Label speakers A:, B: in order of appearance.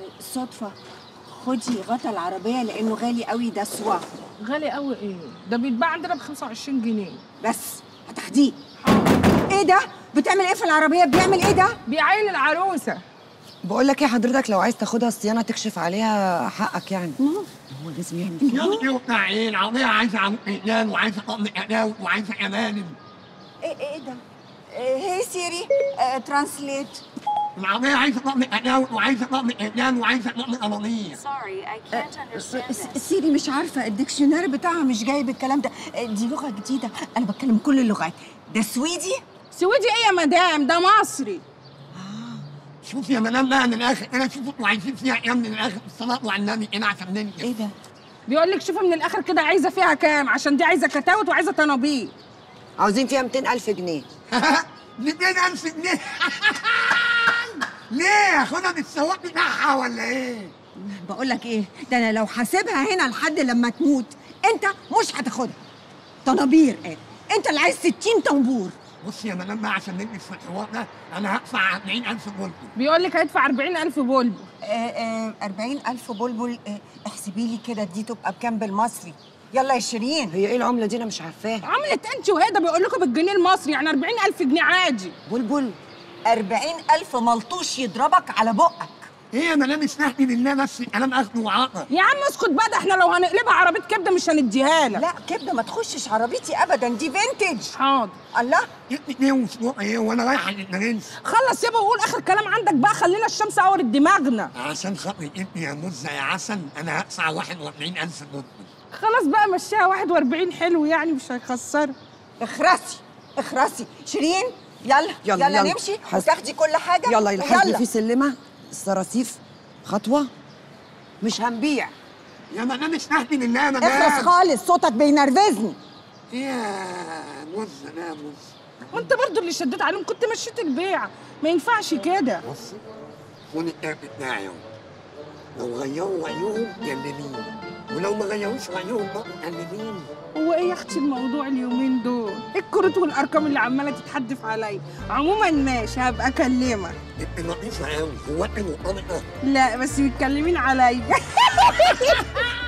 A: صدفة خدي غطا العربية لأنه غالي قوي ده سوا
B: غالي قوي ايه ده بيتباع عندنا ب 25 جنيه
A: بس هتاخديه ايه ده؟ بتعمل ايه في العربية؟ بيعمل ايه ده؟
B: بيعين العروسه
C: بقول لك ايه حضرتك لو عايز تاخدها الصيانه تكشف عليها حقك يعني هو لازم يعمل كده
D: يلا ايه بتاع ايه العربية عايزة عم اعلان وعايزة طقم اعلان وعايزة امانم
A: ايه ايه ده؟ إيه هي سيري آه ترانسليت
D: العربية عايزة طقم اعلان وعايزة طقم اعلان وعايزة طقم امانية
E: Sorry, I can't understand this.
A: سيري مش عارفة الديكشنري بتاعها مش جايب الكلام ده آه، دي لغة جديدة أنا بتكلم كل اللغات ده سويدي؟
B: سويدي ايه يا مدام ده مصري
D: شوف يا مدام بقى من الاخر انا شوف انتوا عايزين فيها ايه من الاخر الصلاة وعلى النبي انا عشان ننجح
A: ايه ده؟
B: بيقول لك شوفي من الاخر كده عايزه فيها كام عشان دي عايزه كتاوت وعايزه طنابير
C: عاوزين فيها 200000 جنيه
D: 200000 جنيه ليه خدها من السواق بتاعها ولا ايه؟
A: بقول لك ايه ده انا لو حاسبها هنا لحد لما تموت انت مش هتاخدها طنابير ايه انت اللي عايز 60 طنبور
D: بص يا مدام بقى عشان ننجح في الحوار ده انا هدفع 40000 جنيه
B: بيقول لك هيدفع 40000 بولبو
A: آه آه 40000 بلبل آه احسبي لي كده دي تبقى بكام بالمصري يلا يا شيرين
C: هي ايه العمله دي انا مش عارفاها
B: عملت انت وهي ده بيقول لكم بالجنيه المصري يعني 40000 جنيه عادي
C: بلبل
A: 40000 ملطوش يضربك على بقك
D: ايه يا مدام اسمحني بالله بس الكلام اخده وعطا
B: يا عم اسكت بقى ده احنا لو هنقلبها عربيه كبده مش هنديها لك
A: لا كبده ما تخشش عربيتي ابدا دي فينتج
B: حاضر
A: الله
D: جبت ايه وسبوع ايه وانا رايح للبرنس
B: خلص يابا وقول اخر كلام عندك بقى خلينا الشمس عورت دماغنا
D: عشان خاطري انت يا مزه يا عسل انا هدفع 41000 جنيه
B: خلاص بقى مشيها 41 حلو يعني مش هيخسر
A: اخرسي اخرسي شيرين يلا يلا, يلا, نمشي
C: حس-
A: وتاخدي كل حاجه
C: يلا الحاج
A: يلا
C: في سلمه الصراصيف خطوه مش هنبيع
D: يا مدام اسمحني بالله يا
A: اخرس
D: مدام
A: خالص صوتك بينرفزني
D: ايه يا مزه لا مزه
B: وانت برضو اللي شديت عليهم كنت مشيت البيع ما ينفعش كده
D: بص خد الكارت بتاعي اهو لو غيروا رأيهم كلميني ولو ما غيروش رأيهم بقى كلميني
B: هو ايه يا اختي الموضوع اليومين دول ايه الكروت والارقام اللي عماله تتحدف عليا عموما ماشي هبقى اكلمك
D: انت لطيفة قوي هو انت مرتبطة
B: لا بس متكلمين عليا